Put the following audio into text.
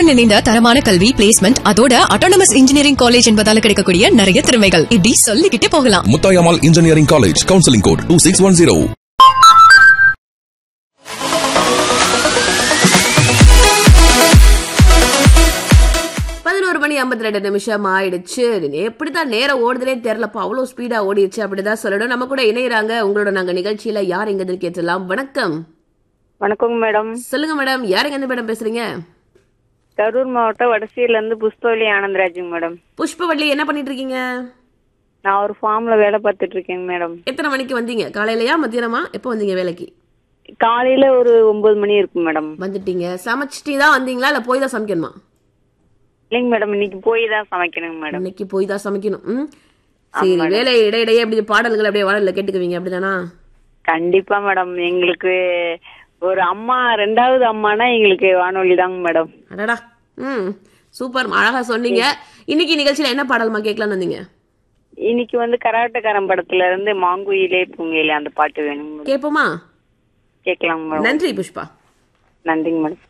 உலகத்தரம் இணைந்த தரமான கல்வி பிளேஸ்மெண்ட் அதோட அட்டானமஸ் இன்ஜினியரிங் காலேஜ் என்பதால கிடைக்கக்கூடிய நிறைய திறமைகள் இப்படி சொல்லிக்கிட்டே போகலாம் Muthayammal engineering college counselling code two six one zero பதினோரு மணி ஐம்பத்தி ரெண்டு நிமிஷம் ஆயிடுச்சு எப்படிதான் நேரம் ஓடுதுனே தெரியலப்பா அவ்வளோ ஸ்பீடா ஓடிடுச்சு அப்படிதான் சொல்லணும் நம்ம கூட இணையறாங்க உங்களோட நாங்க நிகழ்ச்சியில யார் எங்க இருந்து கேட்டலாம் வணக்கம் வணக்கங்க மேடம் சொல்லுங்க மேடம் யார் எங்க இருந்து மேடம் பேசுறீங்க கரூர் மாவட்டம் வடசீர்ல இருந்து புஷ்பவலி ஆனந்தராஜுங்க மேடம் புஷ்பவள்ளி என்ன பண்ணிட்டு இருக்கீங்க நான் ஒரு ஃபார்ம்ல வேலை பார்த்துட்டு இருக்கேங்க மேடம் எத்தனை மணிக்கு வந்தீங்க காலையிலயா மத்தியானமா எப்போ வந்தீங்க வேலைக்கு காலையில ஒரு ஒன்பது மணி இருக்கும் மேடம் வந்துட்டீங்க சமைச்சிட்டு தான் வந்தீங்களா இல்ல போய் தான் சமைக்கணுமா இல்லைங்க மேடம் இன்னைக்கு போய் தான் சமைக்கணுங்க மேடம் இன்னைக்கு போய் தான் சமைக்கணும் ம் சரி வேலை இடையிடையே அப்படி பாடல்கள் அப்படியே வாடல கேட்டுக்குவீங்க அப்படிதானா கண்டிப்பா மேடம் எங்களுக்கு ஒரு அம்மா ரெண்டாவது அம்மானா எங்களுக்கு வானொலி தாங்க மேடம் அடடா ம் சூப்பர் அழகா சொன்னீங்க இன்னைக்கு நிகழ்ச்சியில என்ன பாடல்மா கேட்கலாம்னு வந்தீங்க இன்னைக்கு வந்து கராட்டக்காரன் படத்துல இருந்து மாங்குயிலே பூங்குயிலே அந்த பாட்டு வேணுங்க மேடம் கேட்போமா கேட்கலாங்க மேடம் நன்றி புஷ்பா நன்றிங்க மேடம்